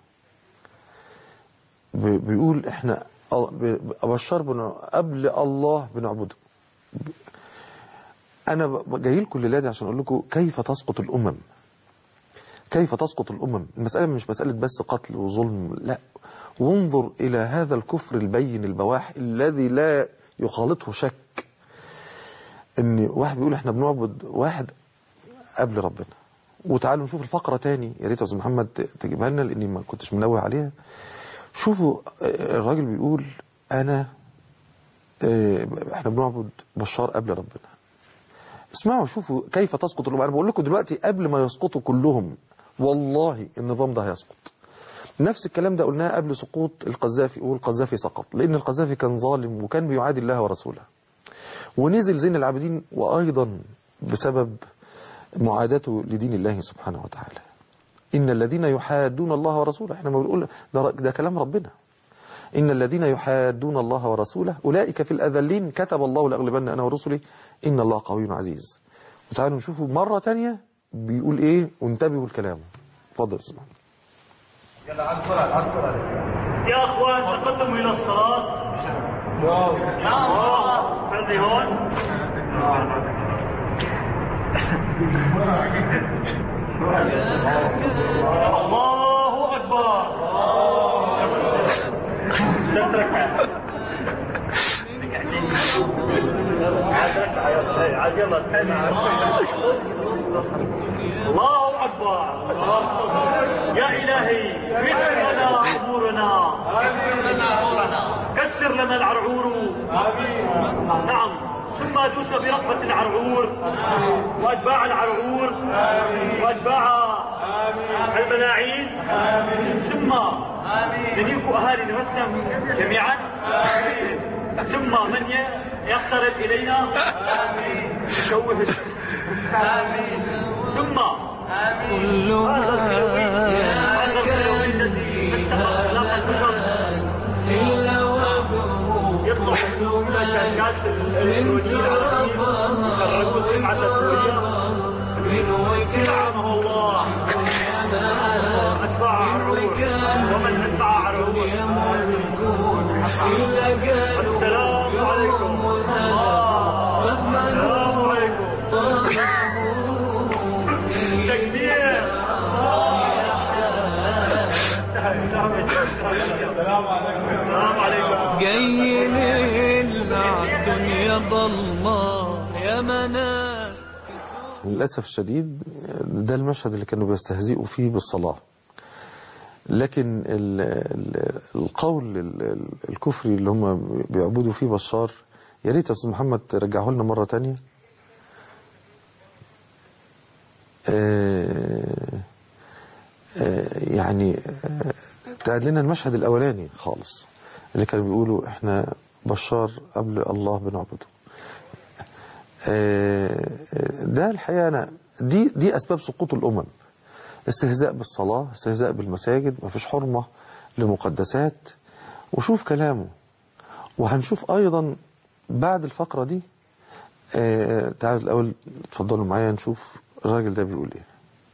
Speaker 3: بي- بيقول احنا ال- ب- بشار بن- قبل الله بنعبده انا ب- جاي لكم الليله دي عشان اقول لكم كيف تسقط الامم كيف تسقط الامم المساله مش مساله بس قتل وظلم لا وانظر الى هذا الكفر البين البواح الذي لا يخالطه شك ان واحد بيقول احنا بنعبد واحد قبل ربنا وتعالوا نشوف الفقره تاني يا ريت يا استاذ محمد ت- تجيبها لنا لاني ما كنتش منوه عليها شوفوا آه، الراجل بيقول انا آه، احنا بنعبد بشار قبل ربنا اسمعوا شوفوا كيف تسقط الامم انا بقول لكم دلوقتي قبل ما يسقطوا كلهم والله النظام ده هيسقط نفس الكلام ده قلناه قبل سقوط القذافي والقذافي سقط لان القذافي كان ظالم وكان بيعادي الله ورسوله ونزل زين العابدين وايضا بسبب معاداته لدين الله سبحانه وتعالى ان الذين يحادون الله ورسوله احنا ما بنقول ده, ده كلام ربنا إن الذين يحادون الله ورسوله أولئك في الأذلين كتب الله لأغلبن أنا ورسلي إن الله قوي عزيز وتعالوا نشوفوا مرة تانية بيقول إيه وانتبهوا الكلام اتفضل يا أستاذ محمد.
Speaker 11: يلا على الصلاة على الصلاة يا اخوان تقدموا الى الصلاة واو واو ترضي هون الله أكبر الله أكبر يا إلهي يسر لنا أمورنا كسر لنا العرعور نعم ثم دوس برقبة العرعور وأتباع العرعور وأتباع الملاعين ثم يليق أهالي المسلم جميعا ثم من ي- يقترب إلينا يشوه الس- ثم
Speaker 2: كلها يا كان فيها مآل إلا وجهه كلها من ترابها من وكرامه الله من وكان ومن أتبع يملكون إلا قالوا
Speaker 11: السلام عليكم
Speaker 2: مهما
Speaker 11: تكبير السلام عليكم
Speaker 2: جاي مع الدنيا ضلمة يا مناس
Speaker 3: للأسف الشديد ده المشهد اللي كانوا بيستهزئوا فيه بالصلاة لكن ال ال القول ال- ال- الكفري اللي هم بيعبدوا فيه بشار يا ريت يا استاذ محمد ترجعه لنا مرة تانية آه، آه، يعني آه، تعاد لنا المشهد الأولاني خالص اللي كانوا بيقولوا احنا بشار قبل الله بنعبده آه، آه، ده الحقيقة أنا دي دي أسباب سقوط الأمم استهزاء بالصلاة استهزاء بالمساجد ما فيش حرمة لمقدسات وشوف كلامه وهنشوف أيضا بعد الفقرة دي آه، تعالوا الأول اتفضلوا معايا نشوف الراجل ده بيقول إيه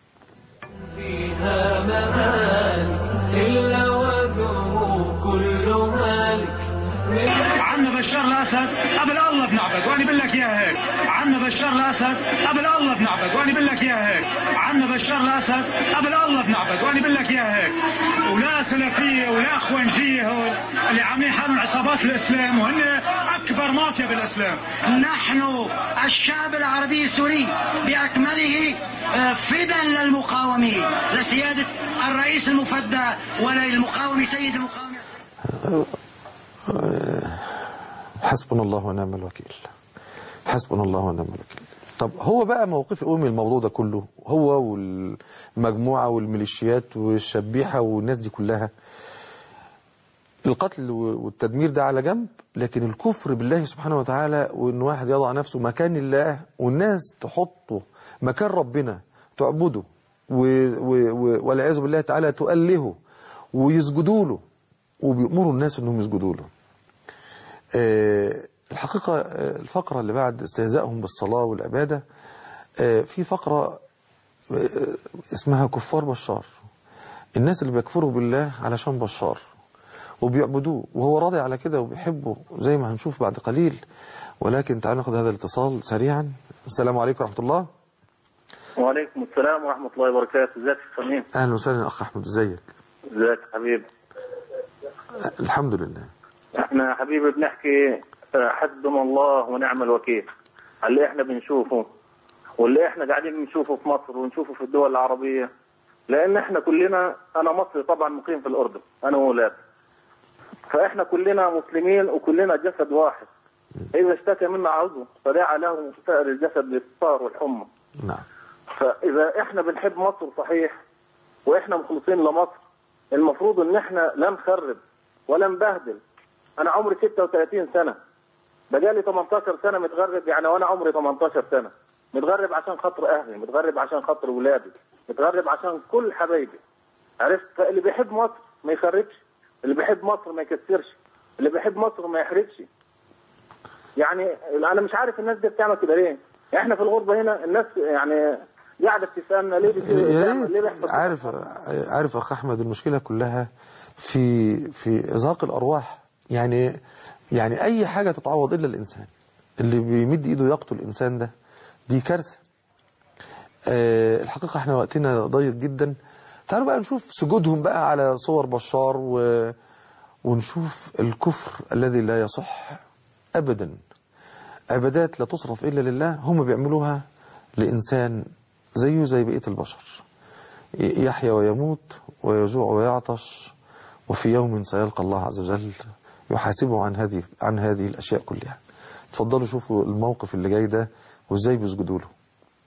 Speaker 2: فيها ممالك إلا وجهه كل هالك من
Speaker 11: عنا بشار الاسد قبل الله بنعبد وانا بقول لك اياها هيك عنا بشار الاسد قبل الله بنعبد وانا بقول لك اياها هيك عنا بشار الاسد قبل الله بنعبد وانا بقول لك اياها هيك ولا سلفيه ولا اخوانجيه هول اللي عاملين حالهم عصابات الاسلام وهن اكبر مافيا بالاسلام
Speaker 12: نحن الشعب العربي السوري بأكمله آه، فدا للمقاومين لسيادة الرئيس المفدى وللمقاوم سيد المقاوم
Speaker 3: حسبنا الله ونعم الوكيل حسبنا الله ونعم الوكيل طب هو بقى موقف ايه من الموضوع ده كله هو والمجموعة والميليشيات والشبيحة والناس دي كلها القتل والتدمير ده على جنب لكن الكفر بالله سبحانه وتعالى وان واحد يضع نفسه مكان الله والناس تحطه مكان ربنا تعبده و- و- و- والعياذ بالله تعالى تؤلهه ويسجدوا له وبيأمروا الناس انهم يسجدوا له آه، الحقيقة آه، الفقرة اللي بعد استهزائهم بالصلاة والعبادة آه، في فقرة آه، اسمها كفار بشار الناس اللي بيكفروا بالله علشان بشار وبيعبدوه وهو راضي على كده وبيحبه زي ما هنشوف بعد قليل ولكن تعالوا ناخد هذا الاتصال سريعا السلام عليكم ورحمة الله
Speaker 13: وعليكم السلام ورحمة الله وبركاته ازيك يا سمين
Speaker 3: أهلا وسهلا يا أخ أحمد ازيك
Speaker 13: ازيك يا حبيبي
Speaker 3: آه، الحمد لله
Speaker 13: احنا يا حبيبي بنحكي آه، حسبنا الله ونعم الوكيل على اللي احنا بنشوفه واللي احنا قاعدين بنشوفه في مصر ونشوفه في الدول العربية لان احنا كلنا انا مصري طبعا مقيم في الاردن انا واولاد فاحنا كلنا مسلمين وكلنا جسد واحد اذا اشتكى منا عضو فدعا له سائر الجسد بالصار والحمى
Speaker 3: نعم
Speaker 13: فاذا احنا بنحب مصر صحيح واحنا مخلصين لمصر المفروض ان احنا لا نخرب ولا نبهدل انا عمري 36 سنه بقالي 18 سنه متغرب يعني وانا عمري 18 سنه متغرب عشان خاطر اهلي متغرب عشان خاطر ولادي متغرب عشان كل حبايبي عرفت فاللي بيحب مصر ما يخربش اللي بيحب مصر ما يكسرش اللي بيحب مصر ما يحرجش يعني انا مش عارف الناس دي بتعمل كده ليه احنا في الغربه هنا الناس يعني قاعده بتسالنا ليه بت-
Speaker 3: يا
Speaker 13: بتعمل- ليه
Speaker 3: ريت
Speaker 13: بيحصل
Speaker 3: عارف عارف يا اخ احمد المشكله كلها في في ازهاق الارواح يعني يعني اي حاجه تتعوض الا الانسان اللي بيمد ايده يقتل الانسان ده دي كارثه آه، الحقيقة احنا وقتنا ضيق جدا تعالوا بقى نشوف سجودهم بقى على صور بشار و... ونشوف الكفر الذي لا يصح أبدا عبادات لا تصرف إلا لله هم بيعملوها لإنسان زيه زي بقية البشر ي- يحيا ويموت ويجوع ويعطش وفي يوم سيلقى الله عز وجل يحاسبه عن هذه عن هذه الأشياء كلها تفضلوا شوفوا الموقف اللي جاي ده وازاي بيسجدوا له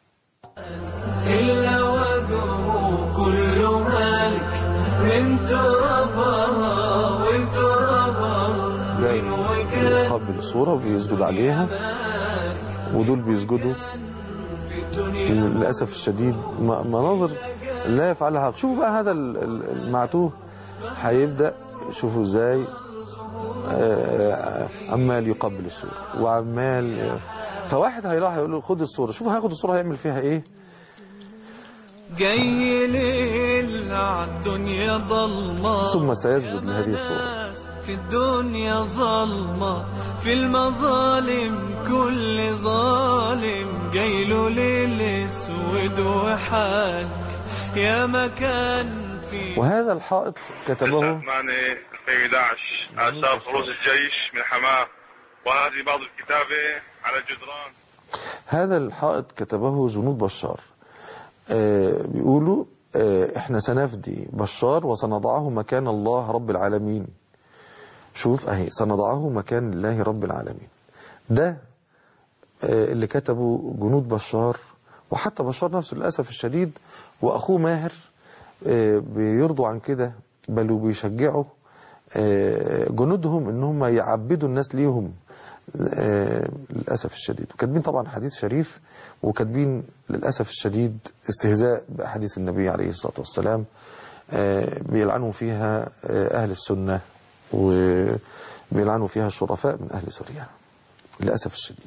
Speaker 2: إلا وجهه كل هالك من ترابها وترابها
Speaker 3: ده بيقبل الصورة وبيسجد عليها ودول بيسجدوا للأسف الشديد م- مناظر لا يفعلها حق شوفوا بقى هذا ال- ال- المعتوه هيبدأ شوفوا ازاي آه، عمال يقبل الصورة وعمال فواحد هيروح يقول له خد الصورة شوفوا هياخد الصورة هيعمل فيها ايه
Speaker 2: جاي ليل عالدنيا ضلمة
Speaker 3: ثم سيسجد لهذه الصورة
Speaker 2: ناس في الدنيا ظلمة في المظالم كل ظالم جايله ليل اسود وحالك يا مكان في
Speaker 3: وهذا الحائط كتبه
Speaker 14: الرحمن 2011 آثار خروج الجيش من حماه وهذه بعض الكتابة على الجدران
Speaker 3: هذا الحائط كتبه جنود بشار آه بيقولوا آه احنا سنفدي بشار وسنضعه مكان الله رب العالمين شوف اهي سنضعه مكان الله رب العالمين ده آه اللي كتبه جنود بشار وحتى بشار نفسه للأسف الشديد وأخوه ماهر آه بيرضوا عن كده بل وبيشجعوا آه جنودهم ان هم يعبدوا الناس ليهم آه للأسف الشديد وكاتبين طبعا حديث شريف وكاتبين للأسف الشديد استهزاء بأحاديث النبي عليه الصلاة والسلام آه بيلعنوا فيها آه أهل السنة وبيلعنوا فيها الشرفاء من أهل سوريا للأسف الشديد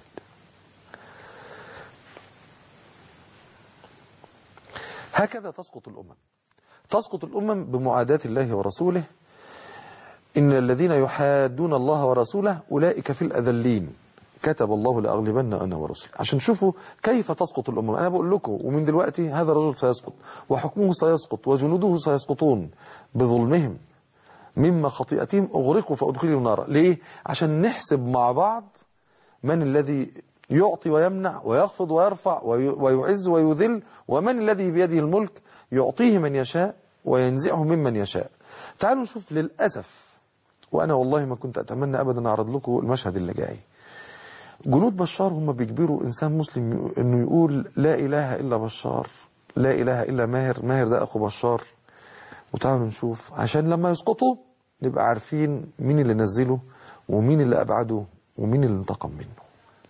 Speaker 3: هكذا تسقط الأمم تسقط الأمم بمعاداة الله ورسوله إن الذين يحادون الله ورسوله أولئك في الأذلين كتب الله لأغلبن أنا ورسلي عشان تشوفوا كيف تسقط الأمم أنا بقول لكم ومن دلوقتي هذا الرجل سيسقط وحكمه سيسقط وجنوده سيسقطون بظلمهم مما خطيئتهم أغرقوا فأدخلوا النار ليه؟ عشان نحسب مع بعض من الذي يعطي ويمنع ويخفض ويرفع وي- ويعز ويذل ومن الذي بيده الملك يعطيه من يشاء وينزعه ممن يشاء تعالوا نشوف للأسف وأنا والله ما كنت أتمنى أبدا أعرض لكم المشهد اللي جاي جنود بشار هم بيجبروا إنسان مسلم أنه يقول لا إله إلا بشار لا إله إلا ماهر ماهر ده أخو بشار وتعالوا نشوف عشان لما يسقطوا نبقى عارفين مين اللي نزله ومين اللي أبعده ومين اللي انتقم منه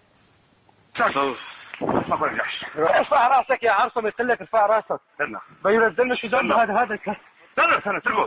Speaker 11: ما برجعش ارفع راسك يا عرصم قلت لك ارفع راسك بينزلنا شو ذنب هذا هذا استنى استنى اتركه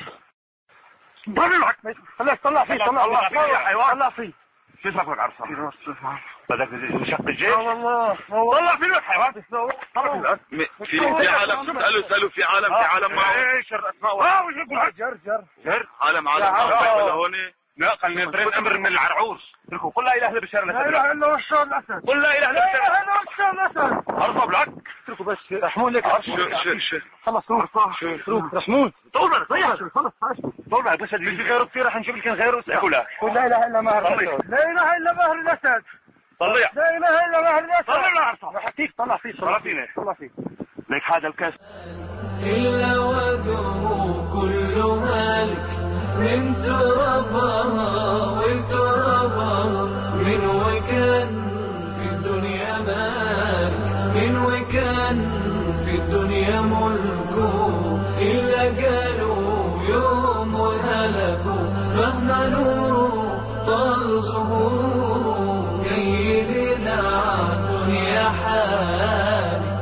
Speaker 11: برجعك خلاص طلع فيه طلع فيه يا حيوان طلع فيه شو اسمك يا عرصم بدك نشق الجيش والله طلع فيه يا حيوان طلع فيه
Speaker 14: في في عالم اسألوا اسألوا في عالم في عالم معه
Speaker 11: ايش اسماء جر جر جر
Speaker 14: عالم عالم
Speaker 11: لا،
Speaker 14: معه
Speaker 11: عالم.
Speaker 14: ولا هون
Speaker 11: لا خلينا نبرد امر من العرعوس اتركوا قل لا اله الا بشار الاسد لا اله الا بشار الاسد قل لا اله الا بشار لا اله الا بشار الاسد ارفع لك اتركوا بس رحمون لك
Speaker 14: شو شو شو
Speaker 11: خلص روح روح رحمون طول بالك خلص طول بالك بس في غيره كثير رح نجيب لك غيره اسأله قل لا اله الا مهر الاسد لا اله الا مهر الاسد طلع لا اله الا مهر الاسد طلع عرصة حكيك طلع فيه طلع فيه طلع فيه لك هذا الكاس
Speaker 2: إلا وجهه كل هالك من ترابها وترابها من وكان في الدنيا مالك من وكان في الدنيا ملكه إلا قالوا يوم وهلكوا مهما نوره طال ظهوره جاي لنا الدنيا حالك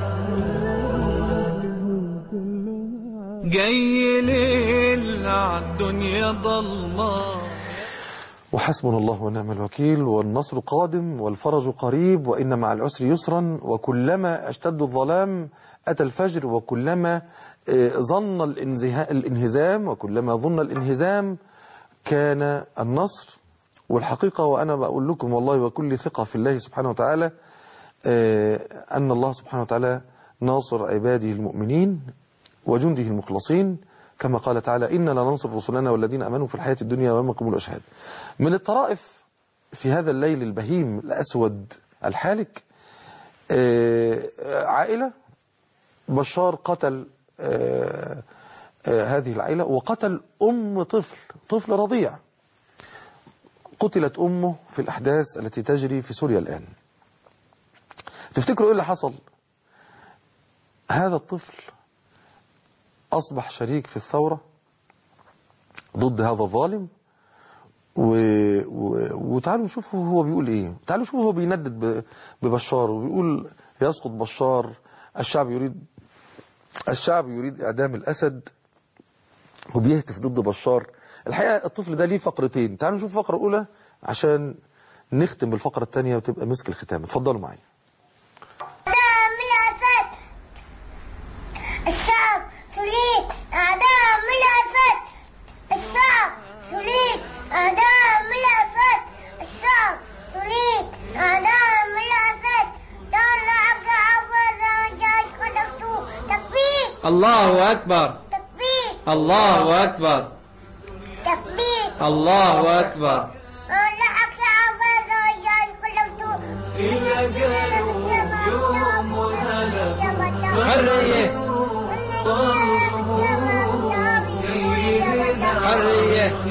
Speaker 2: جاي ليل عالدنيا ضلمة
Speaker 3: وحسبنا الله ونعم الوكيل والنصر قادم والفرج قريب وإن مع العسر يسرا وكلما اشتد الظلام أتى الفجر وكلما آه، ظن الانزها- الانهزام وكلما ظن الانهزام كان النصر والحقيقة وأنا بقول لكم والله وكل ثقة في الله سبحانه وتعالى آه، أن الله سبحانه وتعالى ناصر عباده المؤمنين وجنده المخلصين كما قال تعالى إنا لننصر رسلنا والذين أمنوا في الحياة الدنيا ويوم يقوم الأشهاد من الطرائف في هذا الليل البهيم الأسود الحالك آه، عائلة بشار قتل آه، آه، هذه العائلة وقتل أم طفل طفل رضيع قتلت أمه في الأحداث التي تجري في سوريا الآن تفتكروا إيه اللي حصل هذا الطفل أصبح شريك في الثورة ضد هذا الظالم و... و... وتعالوا نشوفوا هو بيقول ايه تعالوا شوفوا هو بيندد ب... ببشار وبيقول يسقط بشار الشعب يريد الشعب يريد اعدام الاسد وبيهتف ضد بشار الحقيقه الطفل ده ليه فقرتين تعالوا نشوف الفقره الاولى عشان نختم بالفقره الثانيه وتبقى مسك الختام اتفضلوا معايا
Speaker 9: أعداء من الأسد الشعب تريد أعداء من الأسد الشعب تريد أعداء من الأسد الشعب تريد أعداء من الأسد دار عبد عبد جايش قدرته تكبير
Speaker 15: الله أكبر
Speaker 9: تكبير
Speaker 15: الله أكبر
Speaker 9: تكبير
Speaker 15: الله أكبر
Speaker 9: لحق عبد جايش قدرته
Speaker 2: إلا قالوا يوم وهلا
Speaker 15: حرية حرية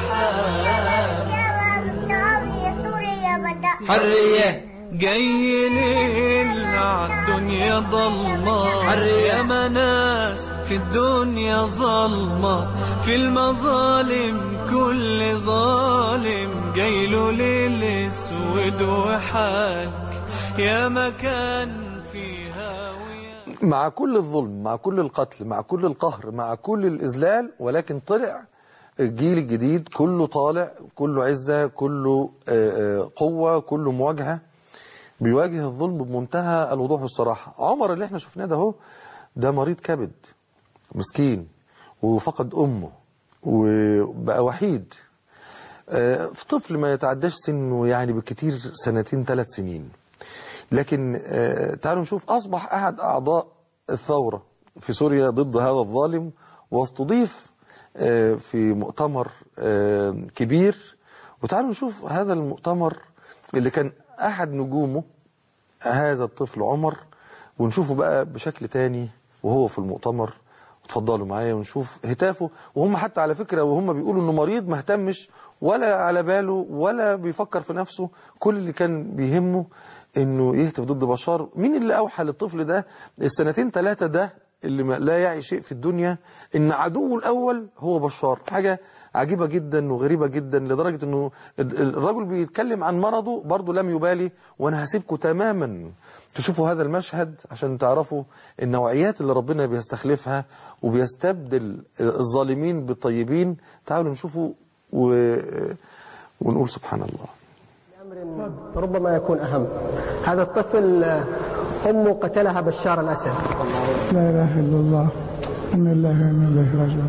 Speaker 15: حرية
Speaker 2: جاي ليل عالدنيا ضلمة يا مناس في الدنيا ظلمة في المظالم كل ظالم جاي له ليل اسود وحالك يا مكان فيها
Speaker 3: مع كل الظلم مع كل القتل مع كل القهر مع كل الإذلال ولكن طلع الجيل الجديد كله طالع كله عزة كله آه، آه، قوة كله مواجهة بيواجه الظلم بمنتهى الوضوح والصراحة عمر اللي احنا شفناه ده هو ده مريض كبد مسكين وفقد أمه وبقى وحيد آه، في طفل ما يتعداش سنه يعني بالكتير سنتين ثلاث سنين لكن آه، تعالوا نشوف أصبح أحد أعضاء الثورة في سوريا ضد هذا الظالم واستضيف آه، في مؤتمر آه، كبير وتعالوا نشوف هذا المؤتمر اللي كان أحد نجومه هذا الطفل عمر ونشوفه بقى بشكل تاني وهو في المؤتمر اتفضلوا معايا ونشوف هتافه وهم حتى على فكرة وهم بيقولوا انه مريض ما اهتمش ولا على باله ولا بيفكر في نفسه كل اللي كان بيهمه انه يهتف ضد بشار مين اللي اوحى للطفل ده السنتين ثلاثة ده اللي ما لا يعي شيء في الدنيا ان عدوه الاول هو بشار حاجة عجيبة جدا وغريبة جدا لدرجة انه الرجل بيتكلم عن مرضه برضه لم يبالي وانا هسيبكم تماما تشوفوا هذا المشهد عشان تعرفوا النوعيات اللي ربنا بيستخلفها وبيستبدل الظالمين بالطيبين تعالوا نشوفوا و... ونقول سبحان الله
Speaker 16: ربما يكون أهم هذا الطفل آه، أمه قتلها بشار الأسد
Speaker 17: لا إله إلا الله إنا الله وإنا إليه راجعون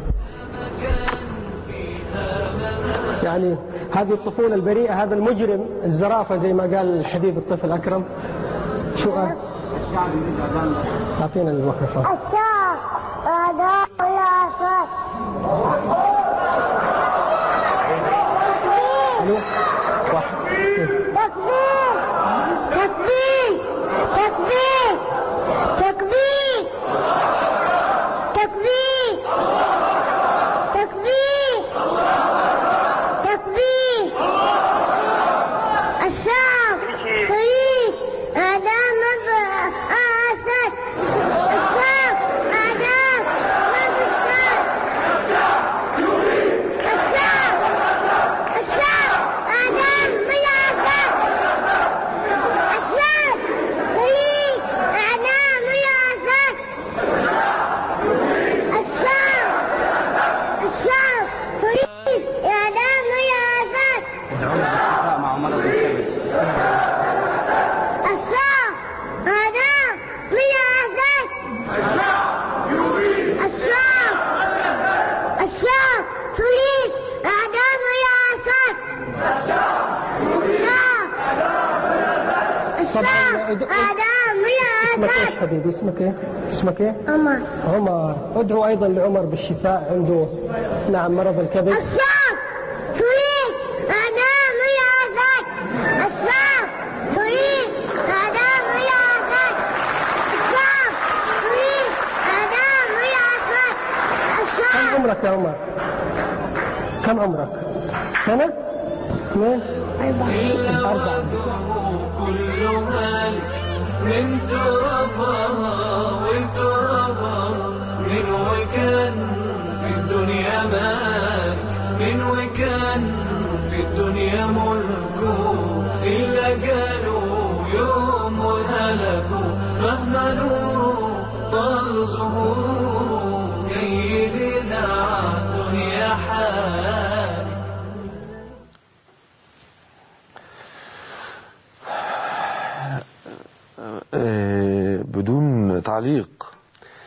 Speaker 16: يعني هذه الطفولة البريئة هذا المجرم الزرافة زي ما قال الحبيب الطفل أكرم شو قال؟ أعطينا الميكروفون
Speaker 9: الشعب أعداء الأسد
Speaker 16: ألو واحد اثنين.
Speaker 9: تكبير تكبير تكبير تكبير تكبير تكبير تكبير الشعب يريد إعدام أسد الشعب
Speaker 16: طبعا اد- اسمك ايش حبيبي اسمك ايه؟ اسمك ايه؟
Speaker 9: عمر
Speaker 16: عمر ادعو ايضا لعمر بالشفاء عنده نعم مرض الكبد
Speaker 9: الصف تريد أعدام الأسد الصف تريد أعدام الأسد الصف تريد أعدام الأسد
Speaker 16: كم
Speaker 9: الصف
Speaker 16: عمرك يا عمر؟ كم عمرك؟ سنة؟ اثنين؟ أربعة
Speaker 2: كل هالك من ترابها وترابها من وكان في الدنيا مالك من وكان في الدنيا ملكه إلا قالوا يوم وهلكوا مهما نور طال ظهوره جاي لنا الدنيا حالك
Speaker 3: آه، بدون تعليق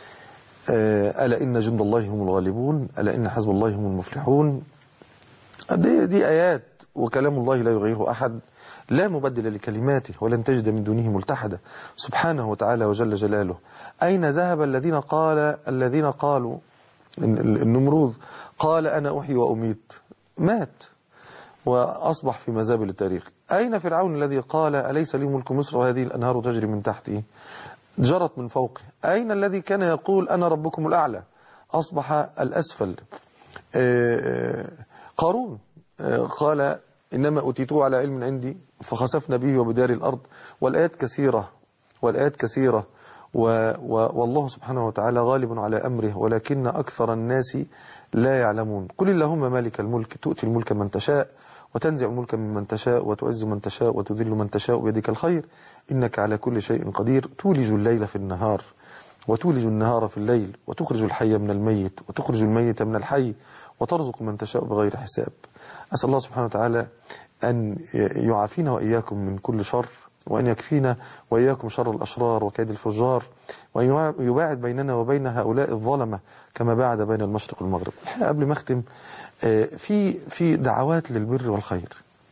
Speaker 3: آه، ألا إن جند الله هم الغالبون ألا إن حزب الله هم المفلحون دي, دي آيات وكلام الله لا يغيره أحد لا مبدل لكلماته ولن تجد من دونه ملتحدا سبحانه وتعالى وجل جلاله أين ذهب الذين قال الذين قالوا الن- النمروذ قال أنا أحيي وأميت مات وأصبح في مزابل التاريخ أين فرعون الذي قال أليس لي ملك مصر وهذه الأنهار تجري من تحتي جرت من فوقه أين الذي كان يقول أنا ربكم الأعلى أصبح الأسفل آه، آه، قارون آه، قال إنما أوتيته على علم عندي فخسفنا به وبدار الأرض والآيات كثيرة والآيات كثيرة و و والله سبحانه وتعالى غالب على أمره ولكن أكثر الناس لا يعلمون قل اللهم مالك الملك تؤتي الملك من تشاء وتنزع الملك ممن تشاء وتعز من تشاء وتذل من تشاء بيدك الخير إنك على كل شيء قدير تولج الليل في النهار وتولج النهار في الليل وتخرج الحي من الميت وتخرج الميت من الحي وترزق من تشاء بغير حساب أسأل الله سبحانه وتعالى أن يعافينا وإياكم من كل شر وأن يكفينا وإياكم شر الأشرار وكيد الفجار وأن يباعد بيننا وبين هؤلاء الظلمة كما باعد بين المشرق والمغرب الحقيقة قبل ما أختم آه، في في دعوات للبر والخير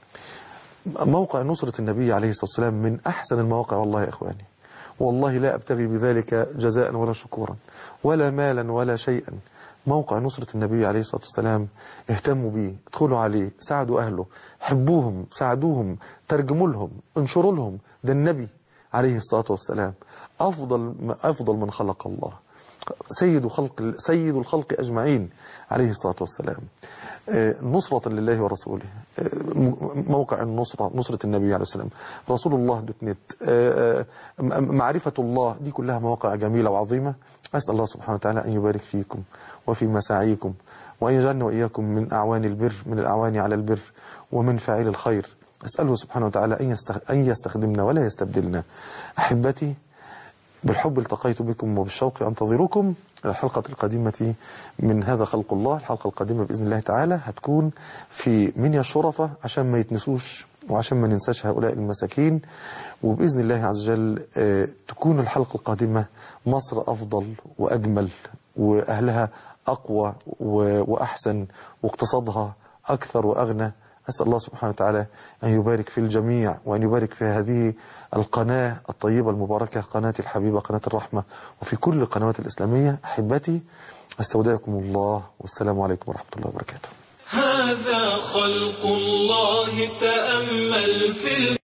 Speaker 3: موقع نصرة النبي عليه الصلاة والسلام من أحسن المواقع والله يا إخواني والله لا أبتغي بذلك جزاء ولا شكورا ولا مالا ولا شيئا موقع نصرة النبي عليه الصلاة والسلام اهتموا بيه ادخلوا عليه ساعدوا أهله حبوهم ساعدوهم ترجموا لهم انشروا لهم ده النبي عليه الصلاة والسلام أفضل أفضل من خلق الله سيد خلق سيد الخلق أجمعين عليه الصلاة والسلام آه، نصرة لله ورسوله آه، م- موقع النصرة نصرة النبي عليه السلام رسول الله دوت نت آه، آه، م- معرفة الله دي كلها مواقع جميلة وعظيمة أسأل الله سبحانه وتعالى أن يبارك فيكم وفي مساعيكم وأن يجعلنا وإياكم من أعوان البر من الأعوان على البر ومن فاعل الخير أسأله سبحانه وتعالى أن يستخ- أن يستخدمنا ولا يستبدلنا أحبتي بالحب التقيت بكم وبالشوق أنتظركم إلى الحلقة القادمة من هذا خلق الله الحلقة القادمة بإذن الله تعالى هتكون في منيا الشرفة عشان ما يتنسوش وعشان ما ننساش هؤلاء المساكين وبإذن الله عز وجل آه، تكون الحلقة القادمة مصر أفضل وأجمل وأهلها أقوى و- وأحسن واقتصادها أكثر وأغنى أسأل الله سبحانه وتعالى أن يبارك في الجميع وأن يبارك في هذه القناة الطيبة المباركة قناة الحبيبة قناة الرحمة وفي كل القنوات الإسلامية أحبتي أستودعكم الله والسلام عليكم ورحمة الله وبركاته
Speaker 2: هذا خلق الله تأمل في ال...